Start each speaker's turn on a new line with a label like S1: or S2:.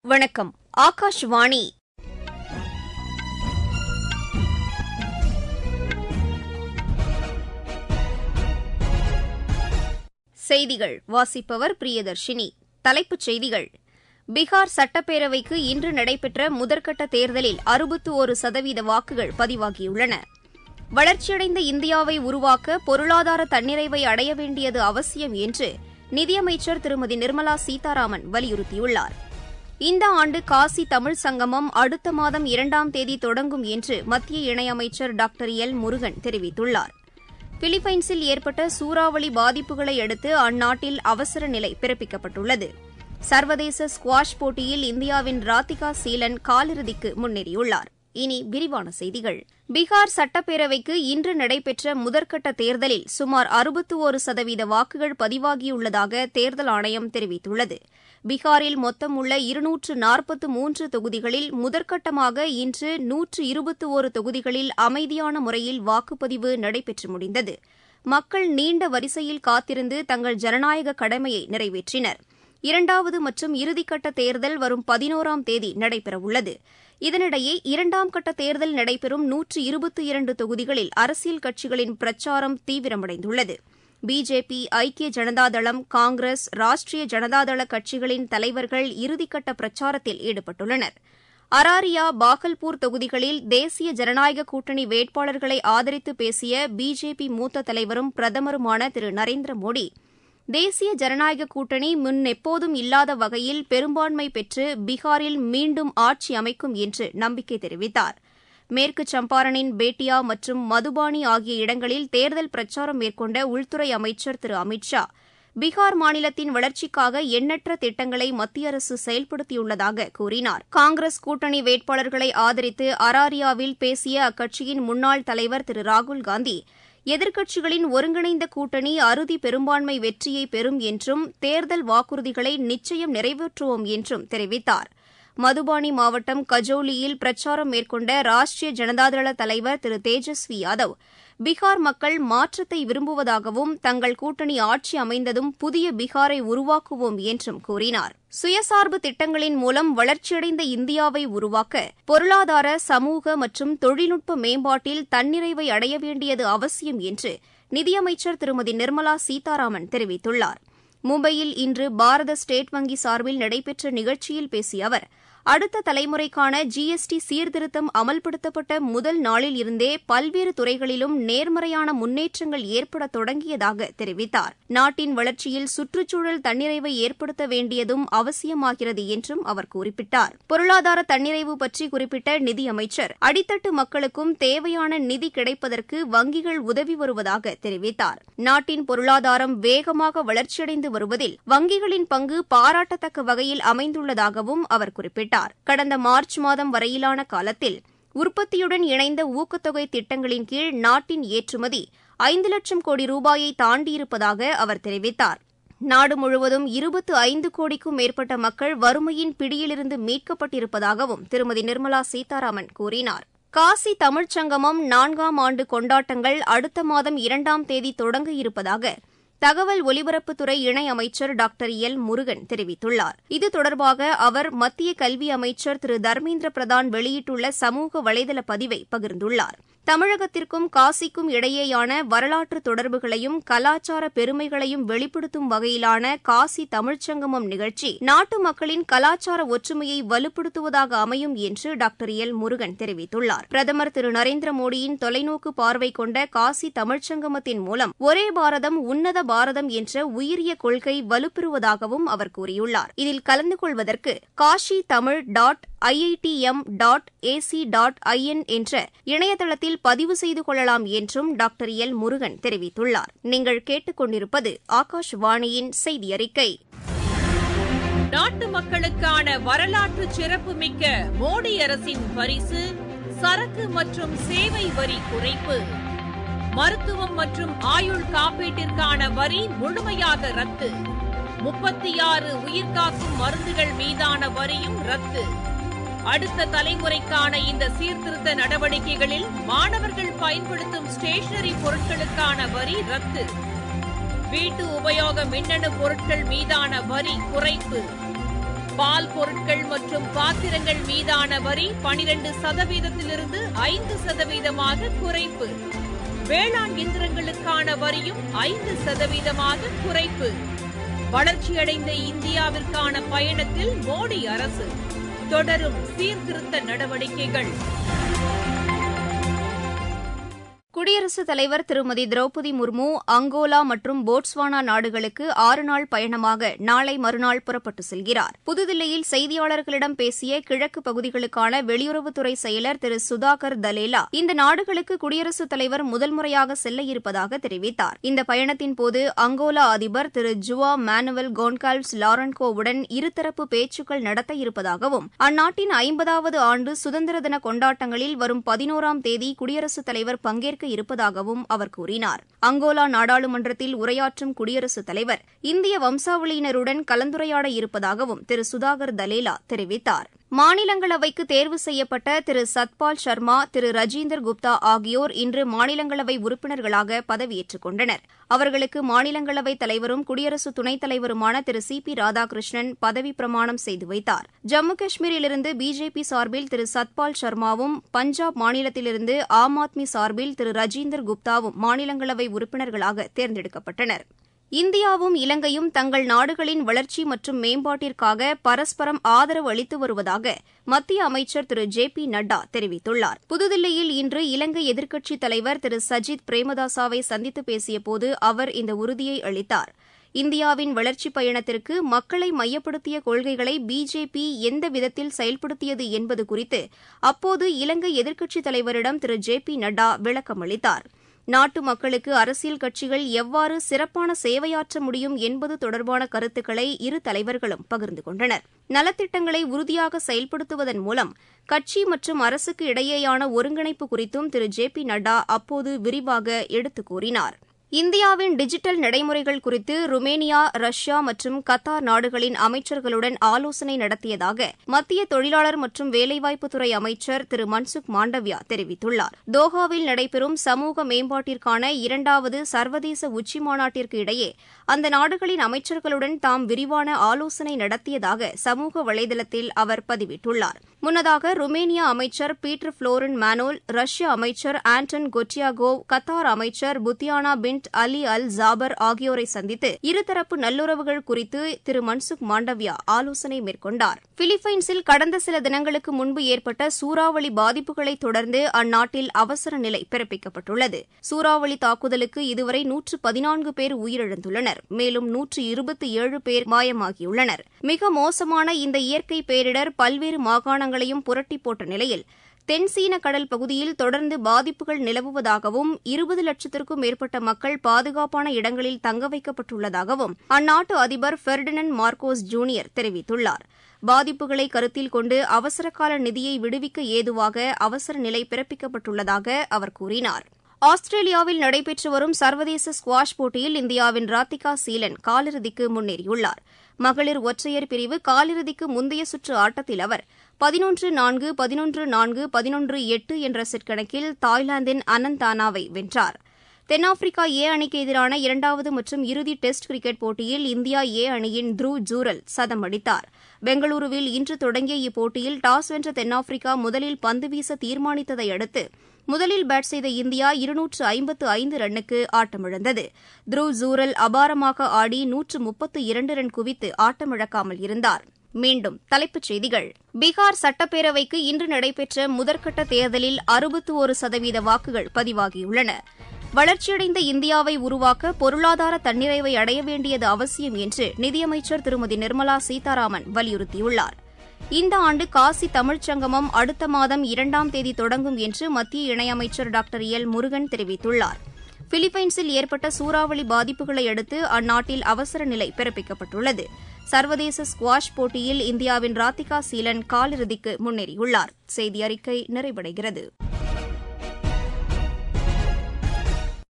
S1: வணக்கம் ஆகாஷ்வாணி செய்திகள் வாசிப்பவர் பிரியதர்ஷினி தலைப்புச் செய்திகள் பீகார் சட்டப்பேரவைக்கு இன்று நடைபெற்ற முதற்கட்ட தேர்தலில் அறுபத்து ஒரு சதவீத வாக்குகள் பதிவாகியுள்ளன வளர்ச்சியடைந்த இந்தியாவை உருவாக்க பொருளாதார தன்னிறைவை அடைய வேண்டியது அவசியம் என்று நிதியமைச்சர் திருமதி நிர்மலா சீதாராமன் வலியுறுத்தியுள்ளார் இந்த ஆண்டு காசி தமிழ் சங்கமம் அடுத்த மாதம் இரண்டாம் தேதி தொடங்கும் என்று மத்திய இணையமைச்சர் டாக்டர் எல் முருகன் தெரிவித்துள்ளார் பிலிப்பைன்ஸில் ஏற்பட்ட சூறாவளி பாதிப்புகளை அடுத்து அந்நாட்டில் அவசர நிலை பிறப்பிக்கப்பட்டுள்ளது சர்வதேச ஸ்குவாஷ் போட்டியில் இந்தியாவின் ராதிகா சீலன் காலிறுதிக்கு முன்னேறியுள்ளார் இனி விரிவான செய்திகள் பீகார் சட்டப்பேரவைக்கு இன்று நடைபெற்ற முதற்கட்ட தேர்தலில் சுமார் அறுபத்து ஒரு சதவீத வாக்குகள் பதிவாகியுள்ளதாக தேர்தல் ஆணையம் தெரிவித்துள்ளது பீகாரில் மொத்தம் உள்ள இருநூற்று நாற்பத்து மூன்று தொகுதிகளில் முதற்கட்டமாக இன்று நூற்று இருபத்தி ஒரு தொகுதிகளில் அமைதியான முறையில் வாக்குப்பதிவு நடைபெற்று முடிந்தது மக்கள் நீண்ட வரிசையில் காத்திருந்து தங்கள் ஜனநாயக கடமையை நிறைவேற்றினர் இரண்டாவது மற்றும் இறுதிக்கட்ட தேர்தல் வரும் பதினோராம் தேதி நடைபெறவுள்ளது இதனிடையே இரண்டாம் கட்ட தேர்தல் நடைபெறும் நூற்று இருபத்தி இரண்டு தொகுதிகளில் அரசியல் கட்சிகளின் பிரச்சாரம் தீவிரமடைந்துள்ளது பிஜேபி ஐக்கிய ஜனதாதளம் காங்கிரஸ் ராஷ்டிரிய ஜனதாதள கட்சிகளின் தலைவர்கள் இறுதிக்கட்ட பிரச்சாரத்தில் ஈடுபட்டுள்ளனர் அராரியா பாகல்பூர் தொகுதிகளில் தேசிய ஜனநாயக கூட்டணி வேட்பாளர்களை ஆதரித்து பேசிய பிஜேபி மூத்த தலைவரும் பிரதமருமான திரு நரேந்திர மோடி தேசிய ஜனநாயக கூட்டணி முன் எப்போதும் இல்லாத வகையில் பெரும்பான்மை பெற்று பீகாரில் மீண்டும் ஆட்சி அமைக்கும் என்று நம்பிக்கை தெரிவித்தார் மேற்கு சம்பாரனின் பேட்டியா மற்றும் மதுபானி ஆகிய இடங்களில் தேர்தல் பிரச்சாரம் மேற்கொண்ட உள்துறை அமைச்சர் திரு அமித் ஷா பீகார் மாநிலத்தின் வளர்ச்சிக்காக எண்ணற்ற திட்டங்களை மத்திய அரசு செயல்படுத்தியுள்ளதாக கூறினார் காங்கிரஸ் கூட்டணி வேட்பாளர்களை ஆதரித்து அராரியாவில் பேசிய அக்கட்சியின் முன்னாள் தலைவர் திரு ராகுல்காந்தி எதிர்க்கட்சிகளின் ஒருங்கிணைந்த கூட்டணி அறுதி பெரும்பான்மை வெற்றியை பெறும் என்றும் தேர்தல் வாக்குறுதிகளை நிச்சயம் நிறைவேற்றுவோம் என்றும் தெரிவித்தார் மதுபானி மாவட்டம் கஜோலியில் பிரச்சாரம் மேற்கொண்ட ராஷ்டிரிய ஜனதாதள தலைவர் திரு தேஜஸ்வி யாதவ் பீகார் மக்கள் மாற்றத்தை விரும்புவதாகவும் தங்கள் கூட்டணி ஆட்சி அமைந்ததும் புதிய பீகாரை உருவாக்குவோம் என்றும் கூறினார் சுயசார்பு திட்டங்களின் மூலம் வளர்ச்சியடைந்த இந்தியாவை உருவாக்க பொருளாதார சமூக மற்றும் தொழில்நுட்ப மேம்பாட்டில் தன்னிறைவை அடைய வேண்டியது அவசியம் என்று நிதியமைச்சர் திருமதி நிர்மலா சீதாராமன் தெரிவித்துள்ளார் மும்பையில் இன்று பாரத ஸ்டேட் வங்கி சார்பில் நடைபெற்ற நிகழ்ச்சியில் பேசிய அவர் அடுத்த தலைமுறைக்கான ஜிஎஸ்டி சீர்திருத்தம் அமல்படுத்தப்பட்ட முதல் நாளில் இருந்தே பல்வேறு துறைகளிலும் நேர்மறையான முன்னேற்றங்கள் ஏற்பட தொடங்கியதாக தெரிவித்தார் நாட்டின் வளர்ச்சியில் சுற்றுச்சூழல் தன்னிறைவை ஏற்படுத்த வேண்டியதும் அவசியமாகிறது என்றும் அவர் குறிப்பிட்டார் பொருளாதார தன்னிறைவு பற்றி குறிப்பிட்ட நிதியமைச்சர் அடித்தட்டு மக்களுக்கும் தேவையான நிதி கிடைப்பதற்கு வங்கிகள் உதவி வருவதாக தெரிவித்தார் நாட்டின் பொருளாதாரம் வேகமாக வளர்ச்சியடைந்து வருவதில் வங்கிகளின் பங்கு பாராட்டத்தக்க வகையில் அமைந்துள்ளதாகவும் அவர் குறிப்பிட்டார் கடந்த மார்ச் மாதம் வரையிலான காலத்தில் உற்பத்தியுடன் இணைந்த ஊக்கத்தொகை திட்டங்களின் கீழ் நாட்டின் ஏற்றுமதி ஐந்து லட்சம் கோடி ரூபாயை தாண்டியிருப்பதாக அவர் தெரிவித்தார் நாடு முழுவதும் இருபத்து ஐந்து கோடிக்கும் மேற்பட்ட மக்கள் வறுமையின் பிடியிலிருந்து மீட்கப்பட்டிருப்பதாகவும் திருமதி நிர்மலா சீதாராமன் கூறினார் காசி தமிழ்ச் சங்கமம் நான்காம் ஆண்டு கொண்டாட்டங்கள் அடுத்த மாதம் இரண்டாம் தேதி தொடங்க இருப்பதாக தகவல் ஒலிபரப்புத்துறை இணையமைச்சர் டாக்டர் எல் முருகன் தெரிவித்துள்ளார் இது தொடர்பாக அவர் மத்திய கல்வி அமைச்சர் திரு தர்மேந்திர பிரதான் வெளியிட்டுள்ள சமூக வலைதள பதிவை பகிர்ந்துள்ளார் தமிழகத்திற்கும் காசிக்கும் இடையேயான வரலாற்று தொடர்புகளையும் கலாச்சார பெருமைகளையும் வெளிப்படுத்தும் வகையிலான காசி தமிழ்ச்சங்கமம் நிகழ்ச்சி நாட்டு மக்களின் கலாச்சார ஒற்றுமையை வலுப்படுத்துவதாக அமையும் என்று டாக்டர் எல் முருகன் தெரிவித்துள்ளார் பிரதமர் திரு நரேந்திர மோடியின் தொலைநோக்கு பார்வை கொண்ட காசி தமிழ்ச்சங்கமத்தின் மூலம் ஒரே பாரதம் உன்னத பாரதம் என்ற உயரிய கொள்கை வலுப்பெறுவதாகவும் அவர் கூறியுள்ளார் இதில் கலந்து கொள்வதற்கு Kashi Tamil dot IITM dot AC dot IN என்ற இணையதளத்தில் பதிவு செய்து கொள்ளலாம் என்றும் டாக்டர் எல் முருகன் தெரிவித்துள்ளார் நீங்கள் கேட்டுக்கொண்டிருப்பது ஆகாஷ்வாணியின் செய்தி அறிக்கை
S2: நாட்டு மக்களுக்கான வரலாற்று சிறப்புமிக்க மோடி அரசின் பரிசு சரக்கு மற்றும் சேவை வரி குறைப்பு மருத்துவம் மற்றும் ஆயுள் காப்பீட்டிற்கான வரி முழுமையாக ரத்து முப்பத்தி ஆறு உயிர்காக்கும் மருந்துகள் மீதான வரியும் ரத்து அடுத்த தலைமுறைக்கான இந்த சீர்திருத்த நடவடிக்கைகளில் மாணவர்கள் பயன்படுத்தும் ஸ்டேஷனரி பொருட்களுக்கான வரி ரத்து வீட்டு உபயோக மின்னணு பொருட்கள் மீதான வரி குறைப்பு பால் பொருட்கள் மற்றும் பாத்திரங்கள் மீதான வரி பனிரெண்டு சதவீதத்திலிருந்து ஐந்து சதவீதமாக குறைப்பு வேளாண் இயந்திரங்களுக்கான வரியும் ஐந்து சதவீதமாக குறைப்பு வளர்ச்சியடைந்த இந்தியாவிற்கான பயணத்தில் மோடி அரசு தொடரும் சீர்திருத்த நடவடிக்கைகள்
S1: குடியரசுத் தலைவர் திருமதி திரௌபதி முர்மு அங்கோலா மற்றும் போட்ஸ்வானா நாடுகளுக்கு ஆறு நாள் பயணமாக நாளை மறுநாள் புறப்பட்டு செல்கிறார் புதுதில்லியில் செய்தியாளர்களிடம் பேசிய கிழக்கு பகுதிகளுக்கான வெளியுறவுத்துறை செயலர் திரு சுதாகர் தலேலா இந்த நாடுகளுக்கு குடியரசுத் தலைவர் முதல் முறையாக செல்ல இருப்பதாக தெரிவித்தார் இந்த பயணத்தின்போது அங்கோலா அதிபர் திரு ஜுவா மேனுவல் கோன்கால்வ்ஸ் லாரன்கோவுடன் இருதரப்பு பேச்சுக்கள் நடத்த இருப்பதாகவும் அந்நாட்டின் ஐம்பதாவது ஆண்டு சுதந்திர தின கொண்டாட்டங்களில் வரும் பதினோராம் தேதி குடியரசுத் தலைவர் பங்கேற்க இருப்பதாகவும் அவர் கூறினார் அங்கோலா நாடாளுமன்றத்தில் உரையாற்றும் குடியரசுத் தலைவர் இந்திய வம்சாவளியினருடன் கலந்துரையாட இருப்பதாகவும் திரு சுதாகர் தலேலா தெரிவித்தார் மாநிலங்களவைக்கு தேர்வு செய்யப்பட்ட திரு சத்பால் சர்மா திரு ரஜீந்தர் குப்தா ஆகியோர் இன்று மாநிலங்களவை உறுப்பினர்களாக பதவியேற்றுக் கொண்டனர் அவர்களுக்கு மாநிலங்களவைத் தலைவரும் குடியரசு துணைத் தலைவருமான திரு சி பி ராதாகிருஷ்ணன் பதவிப் பிரமாணம் செய்து வைத்தார் ஜம்மு காஷ்மீரிலிருந்து பிஜேபி சார்பில் திரு சத்பால் சர்மாவும் பஞ்சாப் மாநிலத்திலிருந்து ஆம் ஆத்மி சார்பில் திரு ரஜீந்தர் குப்தாவும் மாநிலங்களவை உறுப்பினர்களாக தேர்ந்தெடுக்கப்பட்டனர் இந்தியாவும் இலங்கையும் தங்கள் நாடுகளின் வளர்ச்சி மற்றும் மேம்பாட்டிற்காக பரஸ்பரம் ஆதரவு அளித்து வருவதாக மத்திய அமைச்சர் திரு ஜே பி நட்டா தெரிவித்துள்ளார் புதுதில்லியில் இன்று இலங்கை எதிர்க்கட்சித் தலைவர் திரு சஜித் பிரேமதாசாவை சந்தித்து பேசியபோது அவர் இந்த உறுதியை அளித்தார் இந்தியாவின் வளர்ச்சிப் பயணத்திற்கு மக்களை மையப்படுத்திய கொள்கைகளை பிஜேபி எந்த விதத்தில் செயல்படுத்தியது என்பது குறித்து அப்போது இலங்கை எதிர்க்கட்சித் தலைவரிடம் திரு ஜே பி நட்டா விளக்கம் அளித்தார் நாட்டு மக்களுக்கு அரசியல் கட்சிகள் எவ்வாறு சிறப்பான சேவையாற்ற முடியும் என்பது தொடர்பான கருத்துக்களை இரு தலைவர்களும் பகிர்ந்து கொண்டனர் நலத்திட்டங்களை உறுதியாக செயல்படுத்துவதன் மூலம் கட்சி மற்றும் அரசுக்கு இடையேயான ஒருங்கிணைப்பு குறித்தும் திரு ஜே பி நட்டா அப்போது விரிவாக எடுத்துக் கூறினார் இந்தியாவின் டிஜிட்டல் நடைமுறைகள் குறித்து ருமேனியா ரஷ்யா மற்றும் கத்தார் நாடுகளின் அமைச்சர்களுடன் ஆலோசனை நடத்தியதாக மத்திய தொழிலாளர் மற்றும் வேலைவாய்ப்புத்துறை அமைச்சர் திரு மன்சுக் மாண்டவியா தெரிவித்துள்ளார் தோஹாவில் நடைபெறும் சமூக மேம்பாட்டிற்கான இரண்டாவது சர்வதேச உச்சிமாநாட்டிற்கு இடையே அந்த நாடுகளின் அமைச்சர்களுடன் தாம் விரிவான ஆலோசனை நடத்தியதாக சமூக வலைதளத்தில் அவர் பதிவிட்டுள்ளார் முன்னதாக ருமேனியா அமைச்சர் பீட்டர் புளோரின் மேனோல் ரஷ்ய அமைச்சர் ஆண்டன் கொட்டியாகோவ் கத்தார் அமைச்சர் புத்தியானா பின் அலி அல் ஜாபர் ஆகியோரை சந்தித்து இருதரப்பு நல்லுறவுகள் குறித்து திரு மன்சுக் மாண்டவியா ஆலோசனை மேற்கொண்டார் பிலிப்பைன்ஸில் கடந்த சில தினங்களுக்கு முன்பு ஏற்பட்ட சூறாவளி பாதிப்புகளை தொடர்ந்து அந்நாட்டில் அவசர நிலை பிறப்பிக்கப்பட்டுள்ளது சூறாவளி தாக்குதலுக்கு இதுவரை நூற்று பதினான்கு பேர் உயிரிழந்துள்ளனர் மேலும் நூற்று இருபத்தி ஏழு பேர் மாயமாகியுள்ளனர் மிக மோசமான இந்த இயற்கை பேரிடர் பல்வேறு மாகாணங்களையும் புரட்டி போட்ட நிலையில் தென்சீன கடல் பகுதியில் தொடர்ந்து பாதிப்புகள் நிலவுவதாகவும் இருபது லட்சத்திற்கும் மேற்பட்ட மக்கள் பாதுகாப்பான இடங்களில் தங்க வைக்கப்பட்டுள்ளதாகவும் அந்நாட்டு அதிபர் பெர்டினன் மார்கோஸ் ஜூனியர் தெரிவித்துள்ளார் பாதிப்புகளை கருத்தில் கொண்டு அவசரகால நிதியை விடுவிக்க ஏதுவாக அவசர நிலை பிறப்பிக்கப்பட்டுள்ளதாக அவர் கூறினார் ஆஸ்திரேலியாவில் நடைபெற்று வரும் சர்வதேச ஸ்குவாஷ் போட்டியில் இந்தியாவின் ராத்திகா சீலன் காலிறுதிக்கு முன்னேறியுள்ளார் மகளிர் ஒற்றையர் பிரிவு காலிறுதிக்கு முந்தைய சுற்று ஆட்டத்தில் அவர் பதினொன்று நான்கு பதினொன்று நான்கு பதினொன்று எட்டு என்ற செட் கணக்கில் தாய்லாந்தின் அனந்தானாவை வென்றார் தென்னாப்பிரிக்கா ஏ அணிக்கு எதிரான இரண்டாவது மற்றும் இறுதி டெஸ்ட் கிரிக்கெட் போட்டியில் இந்தியா ஏ அணியின் த்ருவ் ஜூரல் சதம் அடித்தார் பெங்களூருவில் இன்று தொடங்கிய இப்போட்டியில் டாஸ் வென்ற தென்னாப்பிரிக்கா முதலில் பந்து வீச தீர்மானித்ததை அடுத்து முதலில் பேட் செய்த இந்தியா இருநூற்று ஐம்பத்து ஐந்து ரன்னுக்கு ஆட்டமிழந்தது த்ருவ் ஜூரல் அபாரமாக ஆடி நூற்று முப்பத்து இரண்டு ரன் குவித்து ஆட்டமிழக்காமல் இருந்தார் மீண்டும் தலைப்புச் செய்திகள் பீகார் சட்டப்பேரவைக்கு இன்று நடைபெற்ற முதற்கட்ட தேர்தலில் அறுபத்து ஒரு சதவீத வாக்குகள் பதிவாகியுள்ளன வளர்ச்சியடைந்த இந்தியாவை உருவாக்க பொருளாதார தன்னிறைவை அடைய வேண்டியது அவசியம் என்று நிதியமைச்சர் திருமதி நிர்மலா சீதாராமன் வலியுறுத்தியுள்ளார் இந்த ஆண்டு காசி தமிழ்ச் சங்கமம் அடுத்த மாதம் இரண்டாம் தேதி தொடங்கும் என்று மத்திய இணையமைச்சர் டாக்டர் எல் முருகன் தெரிவித்துள்ளார் பிலிப்பைன்ஸில் ஏற்பட்ட சூறாவளி பாதிப்புகளை அடுத்து அந்நாட்டில் அவசர நிலை பிறப்பிக்கப்பட்டுள்ளது சர்வதேச ஸ்குவாஷ் போட்டியில் இந்தியாவின் ராத்திகா சீலன் காலிறுதிக்கு முன்னேறியுள்ளார் செய்தி அறிக்கை நிறைவடைகிறது